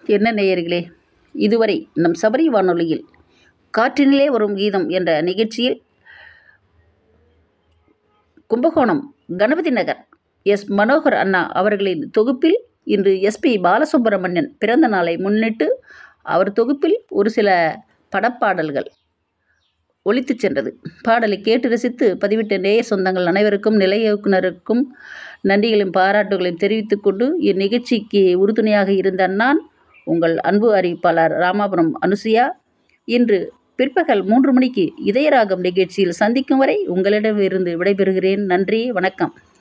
என்ன நேயர்களே இதுவரை நம் சபரி வானொலியில் காற்றினிலே வரும் கீதம் என்ற நிகழ்ச்சியில் கும்பகோணம் கணபதி நகர் எஸ் மனோகர் அண்ணா அவர்களின் தொகுப்பில் இன்று எஸ்பி பாலசுப்ரமணியன் பிறந்த நாளை முன்னிட்டு அவர் தொகுப்பில் ஒரு சில படப்பாடல்கள் ஒலித்துச் சென்றது பாடலை கேட்டு ரசித்து பதிவிட்ட நேய சொந்தங்கள் அனைவருக்கும் நிலைய இயக்குனருக்கும் நன்றிகளையும் பாராட்டுகளையும் தெரிவித்துக் கொண்டு இந்நிகழ்ச்சிக்கு உறுதுணையாக இருந்த நான் உங்கள் அன்பு அறிவிப்பாளர் ராமாபுரம் அனுசுயா இன்று பிற்பகல் மூன்று மணிக்கு இதயராகம் நிகழ்ச்சியில் சந்திக்கும் வரை உங்களிடமிருந்து விடைபெறுகிறேன் நன்றி வணக்கம்